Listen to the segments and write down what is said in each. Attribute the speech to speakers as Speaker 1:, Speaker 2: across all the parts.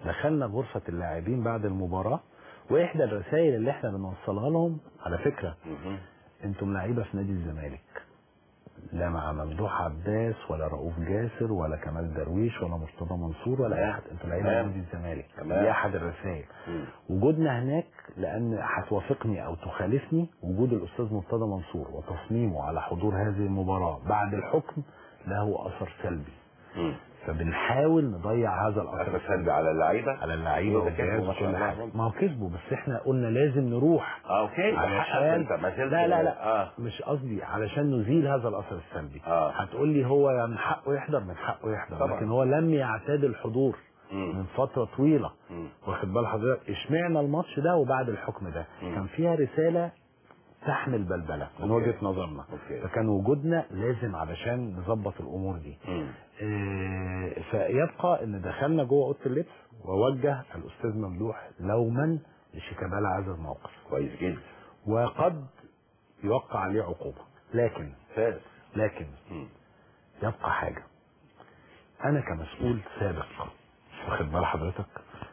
Speaker 1: دخلنا غرفه اللاعبين بعد المباراه واحدى الرسائل اللي احنا بنوصلها لهم على فكره
Speaker 2: مهم.
Speaker 1: انتم لعيبه في نادي الزمالك لا مع ممدوح عباس ولا رؤوف جاسر ولا كمال درويش ولا مرتضى منصور ولا اي حد انتم لعيبه في
Speaker 2: تمام.
Speaker 1: نادي الزمالك
Speaker 2: تمام.
Speaker 1: دي احد الرسائل
Speaker 2: مم.
Speaker 1: وجودنا هناك لان هتوافقني او تخالفني وجود الاستاذ مرتضى منصور وتصميمه على حضور هذه المباراه بعد الحكم له اثر سلبي
Speaker 2: مم.
Speaker 1: فبنحاول نضيع هذا الاثر
Speaker 2: اثر سلبي على اللعيبه
Speaker 1: على اللعيبه
Speaker 2: وده كسبوا
Speaker 1: والجهاز
Speaker 2: ما شاء
Speaker 1: وكل
Speaker 2: الله.
Speaker 1: حاجه ما هو كسبوا بس احنا قلنا لازم نروح
Speaker 2: اه اوكي ده حقك
Speaker 1: علشان
Speaker 2: انت ما زلت
Speaker 1: لا لا لا
Speaker 2: اه
Speaker 1: مش قصدي علشان نزيل هذا الاثر السلبي
Speaker 2: آه.
Speaker 1: هتقول لي هو من حقه يحضر من حقه يحضر
Speaker 2: طبعا.
Speaker 1: لكن هو لم يعتاد الحضور
Speaker 2: مم.
Speaker 1: من فتره طويله
Speaker 2: مم.
Speaker 1: واخد بال حضرتك اشمعنى الماتش ده وبعد الحكم ده
Speaker 2: مم.
Speaker 1: كان فيها رساله تحمل بلبله من
Speaker 2: أوكي.
Speaker 1: وجهه نظرنا
Speaker 2: أوكي.
Speaker 1: فكان وجودنا لازم علشان نظبط الامور دي
Speaker 2: مم.
Speaker 1: آه، فيبقى ان دخلنا جوه اوضه اللبس ووجه الاستاذ ممدوح لوما لشيكابالا هذا الموقف
Speaker 2: كويس جدا
Speaker 1: وقد يوقع عليه عقوبه لكن
Speaker 2: فاز
Speaker 1: لكن
Speaker 2: مم.
Speaker 1: يبقى حاجه انا كمسؤول سابق واخد بال حضرتك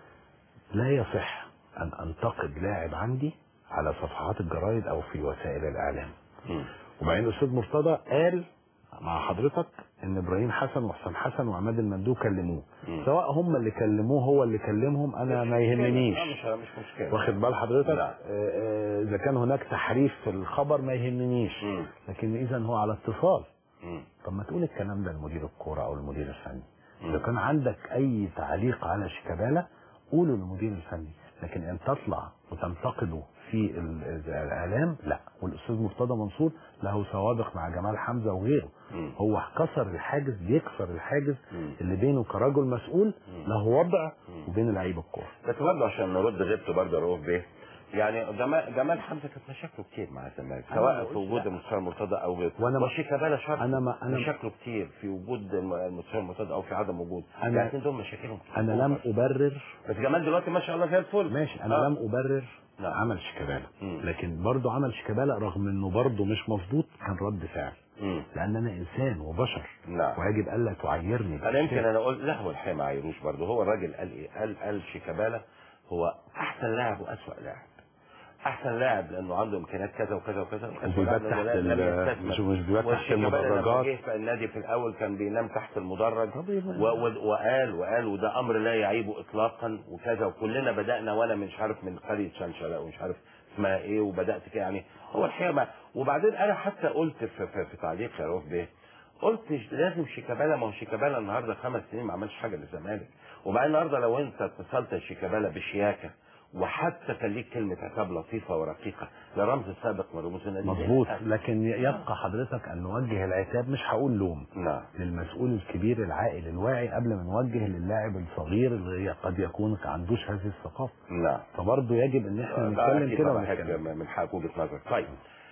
Speaker 1: لا يصح ان انتقد لاعب عندي على صفحات الجرايد او في وسائل الاعلام
Speaker 2: مم.
Speaker 1: وبعدين الاستاذ مرتضى قال مع حضرتك ان ابراهيم حسن وحسام حسن وعماد المندوب كلموه
Speaker 2: مم.
Speaker 1: سواء هم اللي كلموه هو اللي كلمهم انا ما يهمنيش
Speaker 2: آه، مش مش مشكله
Speaker 1: واخد بال حضرتك
Speaker 2: لا.
Speaker 1: آه، آه، اذا كان هناك تحريف في الخبر ما يهمنيش
Speaker 2: مم.
Speaker 1: لكن اذا هو على اتصال
Speaker 2: مم.
Speaker 1: طب ما تقول الكلام ده لمدير الكوره او المدير الفني
Speaker 2: مم.
Speaker 1: اذا كان عندك اي تعليق على شيكابالا قوله للمدير الفني لكن ان تطلع وتنتقده في ال- الاعلام لا والاستاذ مرتضى منصور له سوابق مع جمال حمزه وغيره
Speaker 2: مم.
Speaker 1: هو كسر الحاجز بيكسر الحاجز
Speaker 2: مم.
Speaker 1: اللي بينه كرجل مسؤول
Speaker 2: مم.
Speaker 1: له وضع
Speaker 2: مم.
Speaker 1: وبين لعيب الكوره
Speaker 2: بس برضه عشان نرد غيبته برضه رؤوف بيه يعني جمال جمال حمزه كانت مشاكله كتير مع الزمالك
Speaker 1: أنا
Speaker 2: سواء
Speaker 1: ما
Speaker 2: في
Speaker 1: قلتش
Speaker 2: وجود
Speaker 1: لا.
Speaker 2: المستشار مرتضى او غيره
Speaker 1: وأنا ما-
Speaker 2: وشيكابالا شرط
Speaker 1: انا ما انا
Speaker 2: مشاكله كتير في وجود الم- المستشار مرتضى او في عدم وجود
Speaker 1: أنا-
Speaker 2: الاثنين دول مشاكلهم كتير
Speaker 1: انا لم ابرر
Speaker 2: بس جمال دلوقتي ما شاء الله زي الفل
Speaker 1: ماشي انا
Speaker 2: آه.
Speaker 1: لم ابرر
Speaker 2: نعم.
Speaker 1: عمل شيكابالا
Speaker 2: مم.
Speaker 1: لكن برضو عمل شيكابالا رغم انه برضو مش مظبوط كان رد فعل
Speaker 2: مم.
Speaker 1: لان انا انسان وبشر
Speaker 2: نعم
Speaker 1: ويجب الا تعيرني
Speaker 2: انا يمكن انا اقول لا هو الحقيقه ما عيروش برضه هو الراجل قال ايه قال قال شيكابالا هو احسن لاعب واسوأ لاعب احسن لاعب لانه عنده امكانيات كذا وكذا وكذا وأسوأ
Speaker 1: وبيبات
Speaker 2: لاعب
Speaker 1: تحت
Speaker 2: لأنه لم
Speaker 1: ال-
Speaker 2: يستثمر.
Speaker 1: مش مش بيبات تحت
Speaker 2: والشيكابالا لما
Speaker 1: المدرجات
Speaker 2: جه في النادي في الاول كان بينام تحت المدرج
Speaker 1: طب يبقى-
Speaker 2: و- و- وقال وقال وده امر لا يعيبه اطلاقا وكذا وكلنا بدانا وانا مش عارف من قريه شنشله ومش عارف اسمها ايه وبدات كده يعني هو الحقيقه ما وبعدين انا حتى قلت في, في, في تعليق يا رؤوف بيه قلت لازم شيكابالا ما هو شيكابالا النهارده خمس سنين ما عملش حاجه للزمالك وبعدين النهارده لو انت اتصلت شيكابالا بشياكه وحتى كان ليك كلمه عتاب لطيفه ورقيقه ده رمز سابق من رموز النادي
Speaker 1: مظبوط
Speaker 2: الأهلي.
Speaker 1: لكن يبقى حضرتك ان نوجه العتاب مش هقول لوم
Speaker 2: نعم
Speaker 1: للمسؤول الكبير العاقل الواعي قبل ما نوجه للاعب الصغير اللي قد يكون ما عندوش هذه الثقافه
Speaker 2: نعم
Speaker 1: فبرضه يجب ان احنا
Speaker 2: ده
Speaker 1: نتكلم
Speaker 2: أكيد
Speaker 1: كده
Speaker 2: طبعا
Speaker 1: ونتكلم
Speaker 2: حاجة من حق وجهه نظر طيب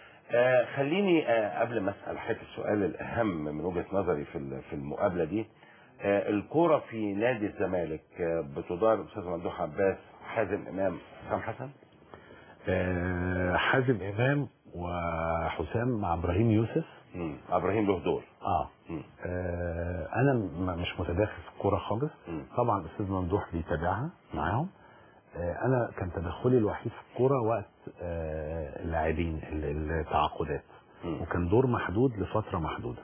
Speaker 2: آه خليني آه قبل ما اسال حته السؤال الاهم من وجهه نظري في ال- في المقابله دي آه الكوره في نادي الزمالك آه بتدار استاذ ممدوح عباس حازم امام حسام حسن
Speaker 1: آه، حازم امام وحسام مع ابراهيم يوسف
Speaker 2: مم. ابراهيم له دور
Speaker 1: اه
Speaker 2: مم.
Speaker 1: آه، انا م- مش متداخل في الكوره خالص
Speaker 2: مم.
Speaker 1: طبعا الاستاذ ممدوح بيتابعها معاهم آه، انا كان تدخلي الوحيد في الكوره وقت آه، اللاعبين ال- التعاقدات
Speaker 2: مم.
Speaker 1: وكان دور محدود لفتره محدوده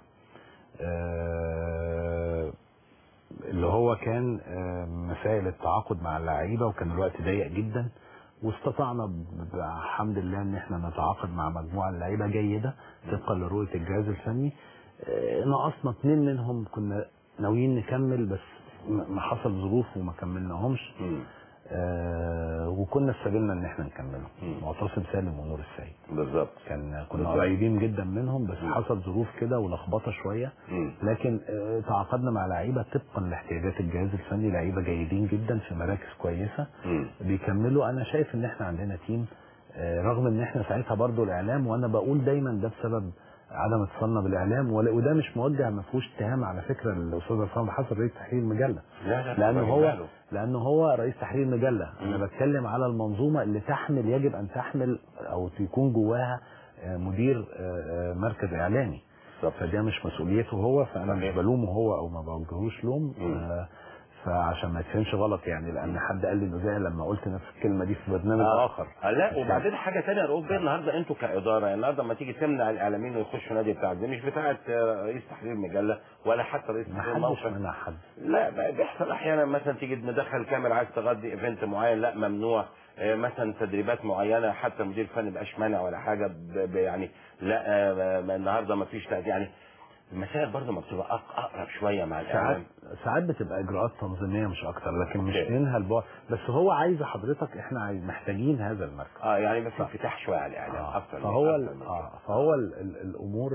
Speaker 1: آه، اللي هو كان آه، مسائل التعاقد مع اللعيبه وكان الوقت ضيق جدا واستطعنا ب- بحمد الله ان احنا نتعاقد مع مجموعه لعيبه جيده طبقا لرؤيه الجهاز الفني آه، نقصنا اثنين منهم كنا ناويين نكمل بس م- ما حصل ظروف وما كملناهمش
Speaker 2: مم.
Speaker 1: آه وكنا استجلنا ان احنا نكملهم
Speaker 2: مم.
Speaker 1: معتصم سالم ونور السيد
Speaker 2: بالظبط
Speaker 1: كان كنا
Speaker 2: بالظبط.
Speaker 1: قريبين جدا منهم بس
Speaker 2: مم.
Speaker 1: حصل ظروف كده ولخبطه شويه
Speaker 2: مم.
Speaker 1: لكن آه، تعاقدنا مع لعيبه طبقا لاحتياجات الجهاز الفني لعيبه جيدين جدا في مراكز كويسه
Speaker 2: مم.
Speaker 1: بيكملوا انا شايف ان احنا عندنا تيم آه، رغم ان احنا ساعتها برضو الاعلام وانا بقول دايما ده بسبب عدم اتصالنا بالاعلام ولا- وده مش موجه ما فيهوش اتهام على فكره الاستاذ عصام حسن رئيس تحرير المجله
Speaker 2: لا لا
Speaker 1: لانه
Speaker 2: الراجل
Speaker 1: هو
Speaker 2: ماله.
Speaker 1: لانه هو رئيس تحرير المجله انا
Speaker 2: مم.
Speaker 1: بتكلم على المنظومه اللي تحمل يجب ان تحمل او يكون جواها آه، مدير آه، آه، مركز اعلامي
Speaker 2: بالظبط.
Speaker 1: فده مش مسؤوليته هو فانا مش
Speaker 2: صحيح.
Speaker 1: بلومه هو او ما بوجهوش لوم
Speaker 2: مم.
Speaker 1: آه، فعشان ما يتفهمش غلط يعني لان حد قال لي انه زي لما قلت نفس الكلمه دي في برنامج
Speaker 2: آه.
Speaker 1: اخر
Speaker 2: آه لا وبعدين حاجه ثانيه رؤوف بيه النهارده انتوا كاداره يعني النهارده لما تيجي تمنع الاعلاميين ويخشوا نادي بتاعك دي مش بتاعه آه، رئيس تحرير مجله ولا حتى رئيس
Speaker 1: ما
Speaker 2: تحرير
Speaker 1: حدش
Speaker 2: موقع
Speaker 1: منع حد
Speaker 2: لا بقى بيحصل احيانا مثلا تيجي مدخل كاميرا عايز تغطي ايفنت معين لا ممنوع آه، مثلا تدريبات معينه حتى المدير الفني مبقاش مانع ولا حاجه ب- ب- يعني لا آه، ما- النهارده ما فيش تأدي- يعني المسائل برضه ما بتبقى أق- اقرب شويه مع
Speaker 1: ساعات
Speaker 2: الاعلام
Speaker 1: ساعات بتبقى اجراءات تنظيميه مش اكتر لكن مش
Speaker 2: أوكي.
Speaker 1: منها البعد بس هو عايز حضرتك احنا عايز محتاجين هذا المركز
Speaker 2: اه يعني بس انفتاح شويه على الاعلام
Speaker 1: آه،
Speaker 2: اكتر من-
Speaker 1: فهو
Speaker 2: أكتر
Speaker 1: ال-
Speaker 2: من
Speaker 1: آه فهو ال ال الامور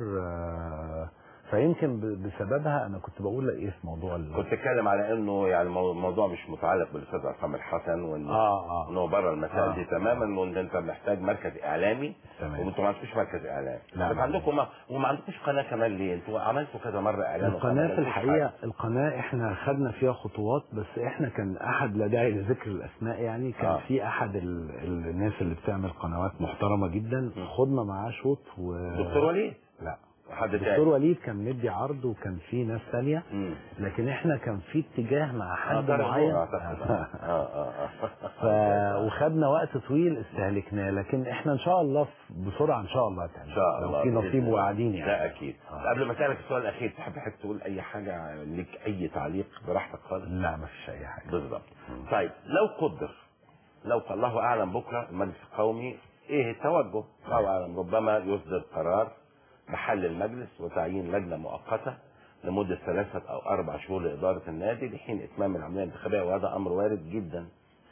Speaker 1: آه فيمكن ب- بسببها انا كنت بقول ايه في موضوع ال-
Speaker 2: كنت اتكلم على انه يعني المو- الموضوع مش متعلق بالاستاذ عصام الحسن وانه
Speaker 1: اه اه
Speaker 2: انه بره المسائل
Speaker 1: آه.
Speaker 2: دي تماما وان انت محتاج مركز اعلامي
Speaker 1: تمام.
Speaker 2: وانتوا ما عندكوش مركز اعلام
Speaker 1: لا،
Speaker 2: بس
Speaker 1: ما
Speaker 2: عندكم ما وما عندكوش قناه كمان ليه؟ انتوا عملتوا كذا مره اعلان وقناة،
Speaker 1: القناة
Speaker 2: ما
Speaker 1: في
Speaker 2: عملتوش
Speaker 1: الحقيقة
Speaker 2: حاجة.
Speaker 1: القناة احنا خدنا فيها خطوات بس احنا كان احد لا داعي لذكر الاسماء يعني كان
Speaker 2: آه.
Speaker 1: آه. في احد ال... الناس اللي بتعمل قنوات محترمة جدا خدنا معاه شوط و
Speaker 2: دكتور وليد
Speaker 1: لا
Speaker 2: حد
Speaker 1: دكتور
Speaker 2: تاني
Speaker 1: وليد كان مدي عرض وكان في ناس ثانية
Speaker 2: مم.
Speaker 1: لكن احنا كان في اتجاه مع
Speaker 2: آه،
Speaker 1: حد
Speaker 2: طارق
Speaker 1: معين
Speaker 2: نور أعتقد. اه اه اه
Speaker 1: ف... وخدنا وقت طويل استهلكناه لكن احنا ان شاء الله في- بسرعة ان شاء الله تعمل
Speaker 2: ان شاء الله
Speaker 1: لو في
Speaker 2: بإذن
Speaker 1: نصيب
Speaker 2: الله.
Speaker 1: وقاعدين يعني
Speaker 2: لا اكيد
Speaker 1: آه.
Speaker 2: قبل ما اسالك السؤال الاخير تحب حضرتك تقول اي حاجه ليك اي تعليق براحتك خالص
Speaker 1: لا ما فيش اي حاجة
Speaker 2: بالظبط طيب لو قدر لو قال الله اعلم بكره المجلس القومي ايه التوجه الله اعلم ربما يصدر قرار بحل المجلس وتعيين لجنه مؤقته لمده ثلاثه او اربع شهور لاداره النادي لحين اتمام العمليه الانتخابيه وهذا امر وارد جدا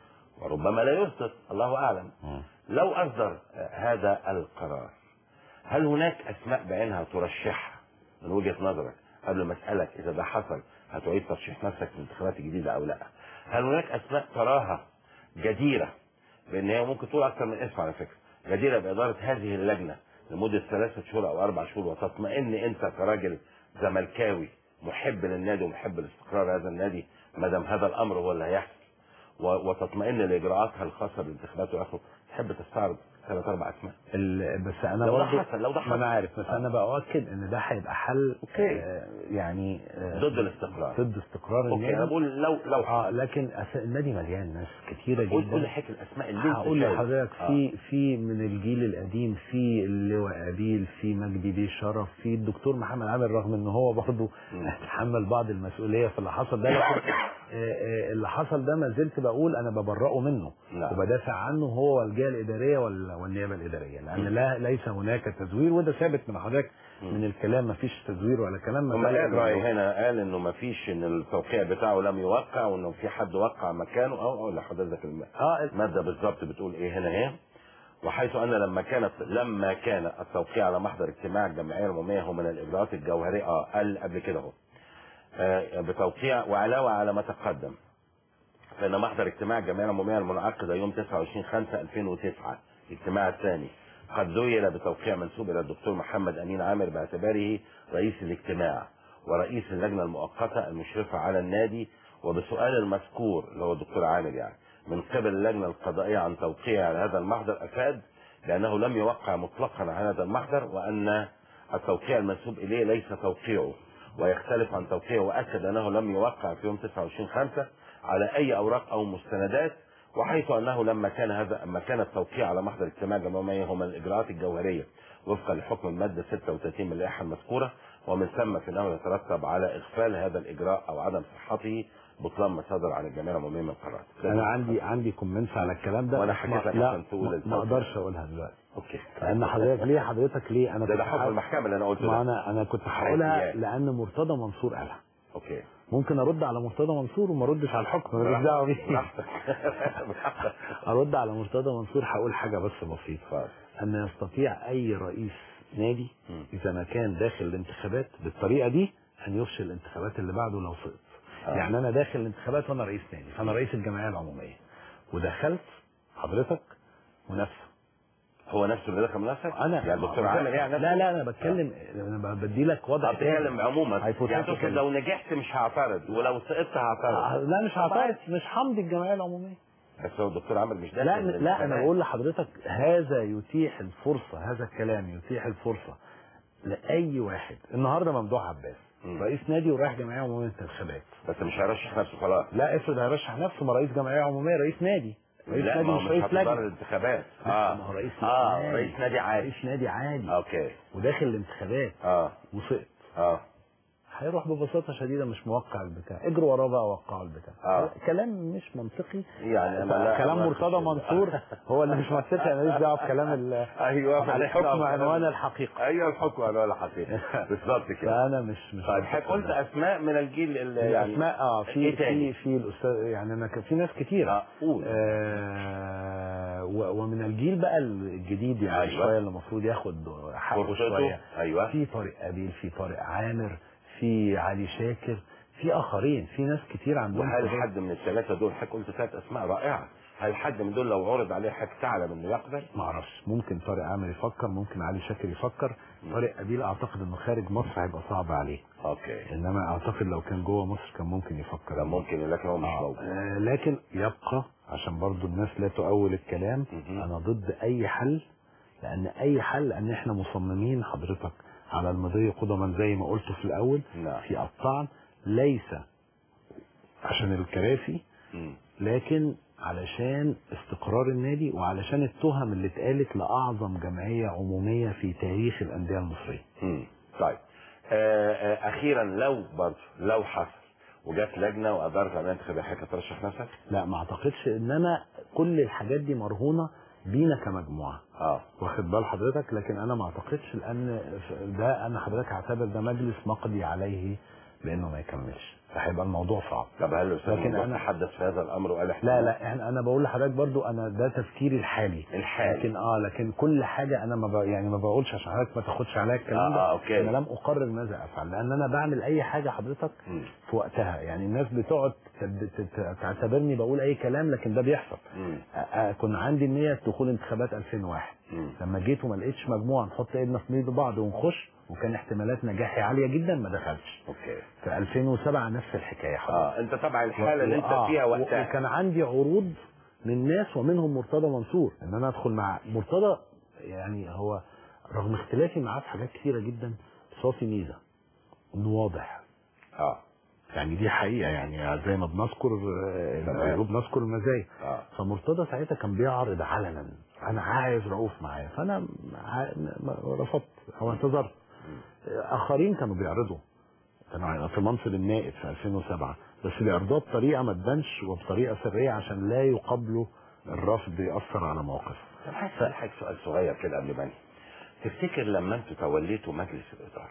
Speaker 2: وربما لا يصدر الله اعلم
Speaker 1: مم.
Speaker 2: لو اصدر آه، هذا القرار هل هناك اسماء بعينها ترشحها من وجهه نظرك قبل ما اسالك اذا ده حصل هتعيد ترشيح نفسك في الانتخابات الجديده او لا هل هناك اسماء تراها جديره بان هي ممكن تقول اكثر من اسم على فكره جديره باداره هذه اللجنه لمده ثلاثه شهور او اربع شهور وتطمئن انت كراجل زملكاوي محب للنادي ومحب لاستقرار هذا النادي ما دام هذا الامر هو اللي هيحصل و- وتطمئن لاجراءاتها الخاصه بالانتخابات واخره تحب تستعرض ثلاث اربع اسماء
Speaker 1: ال... بس انا
Speaker 2: لو ده
Speaker 1: برضو
Speaker 2: حصل لو ده
Speaker 1: ما
Speaker 2: حصل
Speaker 1: انا عارف بس
Speaker 2: آه.
Speaker 1: انا باؤكد ان ده هيبقى حل
Speaker 2: أوكي.
Speaker 1: آه يعني آه
Speaker 2: ضد الاستقرار
Speaker 1: ضد استقرار
Speaker 2: اوكي انا
Speaker 1: النادي
Speaker 2: بقول لو لو
Speaker 1: اه لكن أس- النادي مليان ناس كتيره
Speaker 2: قول قول
Speaker 1: جدا
Speaker 2: حكي الاسماء اللي انت
Speaker 1: هقول
Speaker 2: شايف.
Speaker 1: لحضرتك
Speaker 2: آه.
Speaker 1: في في من الجيل القديم في اللواء ابيل في مجدي بيه شرف في الدكتور محمد عامر رغم ان هو برضه
Speaker 2: مم.
Speaker 1: تحمل بعض المسؤوليه في اللي حصل ده لكن آه، آه، اللي حصل ده ما زلت بقول انا ببرئه منه
Speaker 2: نعم.
Speaker 1: وبدافع عنه هو والجهه الاداريه وال- والنيابه الاداريه لان
Speaker 2: مم.
Speaker 1: لا ليس هناك تزوير وده ثابت من حضرتك
Speaker 2: مم.
Speaker 1: من الكلام ما فيش تزوير ولا كلام
Speaker 2: هم
Speaker 1: مسألة
Speaker 2: قالوا
Speaker 1: إجرائية.
Speaker 2: إنه هنا قال انه ما فيش ان التوقيع بتاعه لم يوقع وانه في حد وقع مكانه او او لحضرتك الم-
Speaker 1: اه
Speaker 2: الماده بالظبط بتقول ايه هنا ايه وحيث ان لما كانت لما كان التوقيع على محضر اجتماع الجمعيه العموميه هو من الاجراءات الجوهريه اه قال قبل كده اهو آه، بتوقيع وعلاوه على ما تقدم فان محضر اجتماع الجمعيه العموميه المنعقده يوم 29 5 2009 الاجتماع الثاني قد ذيل بتوقيع منسوب الى الدكتور محمد امين عامر باعتباره رئيس الاجتماع ورئيس اللجنه المؤقته المشرفه على النادي وبسؤال المذكور اللي هو الدكتور عامر يعني من قبل اللجنه القضائيه عن توقيع على هذا المحضر افاد بانه لم يوقع مطلقا على هذا المحضر وان التوقيع المنسوب اليه ليس توقيعه ويختلف عن توقيعه واكد انه لم يوقع في يوم 29 5 على اي اوراق او مستندات وحيث انه لما كان هذا لما كان التوقيع على محضر اجتماع جمعيه هو من الاجراءات الجوهريه وفقا لحكم الماده 36 من اللائحه المذكوره ومن ثم فانه يترتب على اغفال هذا الاجراء او عدم صحته بطلان ما صدر عن الجمعيه العموميه من قرارات.
Speaker 1: انا عندي عندي كومنتس على الكلام ده
Speaker 2: وأنا
Speaker 1: بس
Speaker 2: حكيت
Speaker 1: ما-
Speaker 2: لك
Speaker 1: لا
Speaker 2: عشان تقول
Speaker 1: ما- ما
Speaker 2: التوقيع.
Speaker 1: اقدرش اقولها دلوقتي
Speaker 2: اوكي
Speaker 1: لان حضرتك ليه حضرتك ليه انا
Speaker 2: ده ده
Speaker 1: كنت
Speaker 2: حكم
Speaker 1: حابب-
Speaker 2: المحكمه اللي انا قلته
Speaker 1: ما
Speaker 2: ده
Speaker 1: انا انا كنت هقولها
Speaker 2: حيثيات.
Speaker 1: لان مرتضى منصور قالها
Speaker 2: اوكي
Speaker 1: ممكن ارد على مرتضى منصور وما اردش على الحكم ماليش دعوه بيه
Speaker 2: براحتك براحتك
Speaker 1: ارد على مرتضى منصور هقول حاجه بس بسيطه
Speaker 2: خلاص.
Speaker 1: ان يستطيع اي رئيس نادي
Speaker 2: مم.
Speaker 1: اذا ما كان داخل الانتخابات بالطريقه دي ان يفشل الانتخابات اللي بعده لو سقط
Speaker 2: آه.
Speaker 1: يعني انا داخل الانتخابات وانا رئيس نادي فانا رئيس الجمعيه العموميه ودخلت حضرتك منافسه
Speaker 2: هو نفسه اللي دخل منافسك؟
Speaker 1: انا
Speaker 2: يعني الدكتور عامر يعني
Speaker 1: لا لا انا بتكلم انا بدي لك وضع
Speaker 2: بتتكلم عموما
Speaker 1: Hypothetical.
Speaker 2: يعني تقصد لو نجحت مش هعترض ولو سقطت
Speaker 1: آه،
Speaker 2: هعترض
Speaker 1: لا مش هعترض مش همضي الجمعيه العموميه
Speaker 2: بس هو الدكتور عامر مش داخل
Speaker 1: لا لا انا
Speaker 2: الانتخابات.
Speaker 1: بقول لحضرتك هذا يتيح الفرصه هذا الكلام يتيح الفرصه لاي واحد النهارده ممدوح عباس
Speaker 2: مم.
Speaker 1: رئيس نادي ورايح جمعيه عموميه انتخابات
Speaker 2: بس مش هيرشح نفسه خلاص
Speaker 1: لا افرض هيرشح نفسه ما رئيس جمعيه عموميه رئيس نادي رئيس
Speaker 2: لا
Speaker 1: نادي
Speaker 2: ما هو
Speaker 1: مش
Speaker 2: مش
Speaker 1: رئيس
Speaker 2: هتدار
Speaker 1: لجنه
Speaker 2: الانتخابات
Speaker 1: ما
Speaker 2: اه
Speaker 1: هو رئيس
Speaker 2: اه
Speaker 1: نادي.
Speaker 2: رئيس نادي عادي
Speaker 1: رئيس نادي عادي
Speaker 2: اوكي
Speaker 1: وداخل الانتخابات
Speaker 2: اه
Speaker 1: وسقط
Speaker 2: اه
Speaker 1: هيروح ببساطه شديده مش موقع البتاع اجروا وراه بقى وقعوا البتاع
Speaker 2: آه.
Speaker 1: كلام مش منطقي
Speaker 2: يعني انا لا
Speaker 1: كلام
Speaker 2: ما
Speaker 1: مرتضى
Speaker 2: أخدش-
Speaker 1: منصور هو اللي مش منطقي انا ماليش دعوه بكلام ال-
Speaker 2: ايوه
Speaker 1: الحكم عنوان الحقيقه
Speaker 2: ايوه الحكم عنوان الحقيقه بالظبط كده
Speaker 1: فانا مش مش
Speaker 2: طيب
Speaker 1: منطقي
Speaker 2: حضرتك قلت
Speaker 1: ده.
Speaker 2: اسماء من الجيل اللي
Speaker 1: يعني
Speaker 2: يعني
Speaker 1: اسماء اه في
Speaker 2: إيه تاني؟
Speaker 1: في في الاستاذ يعني انا كان في ناس كتيره
Speaker 2: آه، قول.
Speaker 1: آه و- ومن الجيل بقى الجديد يعني
Speaker 2: أيوة.
Speaker 1: شويه اللي المفروض ياخد حقه
Speaker 2: فرصته
Speaker 1: شويه
Speaker 2: ايوه
Speaker 1: في طارق قبيل في طارق عامر في علي شاكر في اخرين في ناس كتير عندهم
Speaker 2: وهل
Speaker 1: خبرات.
Speaker 2: حد من الثلاثه دول حضرتك قلت ثلاث اسماء رائعه هل حد من دول لو عرض عليه حضرتك تعلم انه يقبل؟
Speaker 1: ما اعرفش ممكن طارق عامر يفكر ممكن علي شاكر يفكر طارق قبيل اعتقد انه خارج مصر هيبقى صعب عليه
Speaker 2: اوكي
Speaker 1: انما اعتقد لو كان جوه مصر كان ممكن يفكر
Speaker 2: ده ممكن لكن هو مش
Speaker 1: آه،
Speaker 2: موجود
Speaker 1: آه، لكن يبقى عشان برضو الناس لا تؤول الكلام
Speaker 2: مهم.
Speaker 1: انا ضد اي حل لان اي حل ان احنا مصممين حضرتك على المضي قدما زي ما قلت في الاول
Speaker 2: نعم.
Speaker 1: في الطعن ليس عشان الكراسي
Speaker 2: مم.
Speaker 1: لكن علشان استقرار النادي وعلشان التهم اللي اتقالت لاعظم جمعيه عموميه في تاريخ الانديه المصريه
Speaker 2: مم. طيب آه آه اخيرا لو برضه لو حصل وجات لجنه وادارت على انتخابات حضرتك ترشح نفسك؟
Speaker 1: لا ما اعتقدش انما كل الحاجات دي مرهونه بينا كمجموعه
Speaker 2: اه
Speaker 1: واخد بال حضرتك لكن انا ما اعتقدش لان ده انا حضرتك هعتبر ده مجلس مقضي عليه بانه ما يكملش فهيبقى الموضوع صعب
Speaker 2: طب هل الاستاذ
Speaker 1: لكن
Speaker 2: ممدوح
Speaker 1: أنا-
Speaker 2: تحدث في هذا الامر وقال احنا
Speaker 1: لا لا احنا انا بقول لحضرتك برضو انا ده تفكيري الحالي
Speaker 2: الحالي.
Speaker 1: لكن اه لكن كل حاجه انا ما ب... يعني ما بقولش عشان حضرتك ما تاخدش عليا الكلام
Speaker 2: آه،
Speaker 1: ده
Speaker 2: آه، أوكي.
Speaker 1: انا لم اقرر ماذا افعل لان انا بعمل اي حاجه حضرتك
Speaker 2: مم.
Speaker 1: في وقتها يعني الناس بتقعد تب- ت- تعتبرني بقول اي كلام لكن ده بيحصل
Speaker 2: مم.
Speaker 1: آه، آه، كنا عندي النيه دخول انتخابات 2001
Speaker 2: مم.
Speaker 1: لما جيت وما لقيتش مجموعه نحط ايدنا في ايد بعض ونخش وكان احتمالات نجاحي عاليه جدا ما دخلتش
Speaker 2: اوكي
Speaker 1: في 2007 نفس الحكايه حضرتك
Speaker 2: اه انت طبعا الحاله اللي انت
Speaker 1: آه،
Speaker 2: فيها
Speaker 1: و-
Speaker 2: وقتها
Speaker 1: وكان عندي عروض من ناس ومنهم مرتضى منصور ان انا ادخل مع مرتضى يعني هو رغم اختلافي معاه في حاجات كثيره جدا بس هو في ميزه انه واضح
Speaker 2: اه
Speaker 1: يعني دي حقيقه يعني زي ما بنذكر آه،
Speaker 2: تمام.
Speaker 1: العيوب نذكر المزايا
Speaker 2: اه
Speaker 1: فمرتضى ساعتها كان بيعرض علنا انا عايز رؤوف معايا فانا ع- ما- رفضت او اعتذرت اخرين كانوا بيعرضوا كانوا في منصب النائب في 2007 بس بيعرضوها بطريقه ما تبانش وبطريقه سريه عشان لا يقابلوا الرفض ياثر على موقف
Speaker 2: طب هسأل حضرتك سؤال صغير كده قبل ما انهي. تفتكر لما انتوا توليتوا مجلس الاداره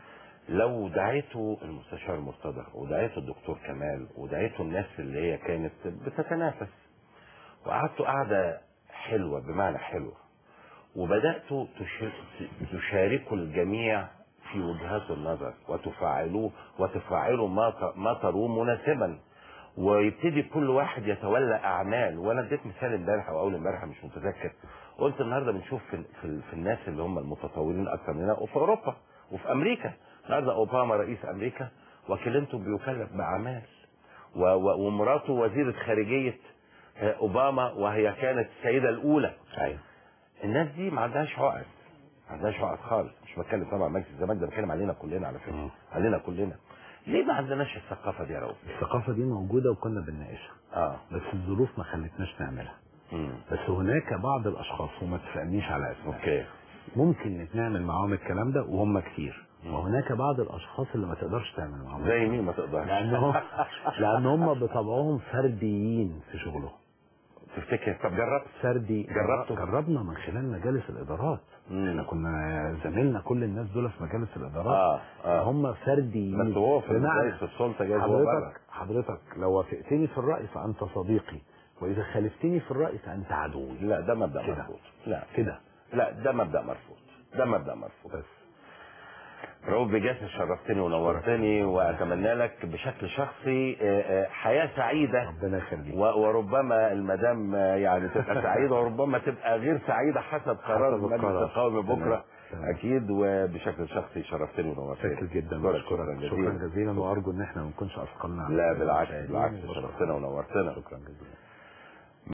Speaker 2: لو دعيتوا المستشار المرتضى ودعيتوا الدكتور كمال ودعيتوا الناس اللي هي كانت بتتنافس وقعدتوا قعده حلوه بمعنى حلوه وبداتوا تش- تشاركوا الجميع في وجهات النظر وتفعلوه وتفعلوا ما ت- ما تروه مناسبا ويبتدي كل واحد يتولى اعمال وانا اديت مثال امبارح او اول امبارح مش متذكر قلت النهارده بنشوف في, في, في الناس اللي هم المتطورين اكثر مننا وفي اوروبا وفي امريكا النهارده اوباما رئيس امريكا وكلينتون بيكلف باعمال و- و- ومراته وزيره خارجيه آه، اوباما وهي كانت السيده الاولى
Speaker 1: ايوه
Speaker 2: الناس دي ما عندهاش عقد ما عندهاش عقد خالص مش بتكلم طبعا مجلس الزمان ده بتكلم علينا كلنا على فكره
Speaker 1: مم.
Speaker 2: علينا كلنا ليه ما عندناش الثقافه دي يا رؤوف
Speaker 1: الثقافه دي موجوده وكنا بنناقشها
Speaker 2: اه
Speaker 1: بس الظروف ما خلتناش نعملها
Speaker 2: مم.
Speaker 1: بس هناك بعض الاشخاص وما تسالنيش على اسمهم
Speaker 2: اوكي
Speaker 1: ممكن نعمل معاهم الكلام ده وهم كتير وهناك بعض الاشخاص اللي ما تقدرش تعمل معاهم
Speaker 2: زي مين ما تقدرش
Speaker 1: لانهم لان هم بطبعهم فرديين في شغلهم
Speaker 2: تفتكر طب جربت
Speaker 1: فردي
Speaker 2: جربته؟
Speaker 1: جربنا من خلال مجالس الادارات
Speaker 2: مم.
Speaker 1: احنا كنا زميلنا كل الناس دول في مجالس الادارات
Speaker 2: اه اه
Speaker 1: هم فرديين
Speaker 2: بس هو في
Speaker 1: بمعنى
Speaker 2: المجالس في السلطه جايز هو بره
Speaker 1: حضرتك حضرتك لو وافقتني في الراي فانت صديقي واذا خالفتني في الراي فانت عدوي
Speaker 2: لا ده مبدا
Speaker 1: كده.
Speaker 2: مرفوض لا
Speaker 1: كده
Speaker 2: لا ده مبدا مرفوض ده مبدا مرفوض
Speaker 1: بس
Speaker 2: رؤوف بجد شرفتني ونورتني واتمنى لك بشكل شخصي آه، آه، حياه سعيده
Speaker 1: ربنا يخليك
Speaker 2: و- وربما المدام آه، يعني تبقى سعيده وربما تبقى غير سعيده حسب قرار
Speaker 1: حسب
Speaker 2: المجلس
Speaker 1: القرار.
Speaker 2: القومي بكره
Speaker 1: تمام. تمام.
Speaker 2: اكيد وبشكل شخصي شرفتني ونورتني
Speaker 1: شكرا جدا
Speaker 2: أشكرك
Speaker 1: بشكرك شكرا جزيلا وارجو ان احنا ما نكونش اثقلنا على
Speaker 2: لا بالعكس
Speaker 1: المشاهدين.
Speaker 2: بالعكس
Speaker 1: وبشكرك.
Speaker 2: شرفتنا ونورتنا
Speaker 1: شكرا جزيلا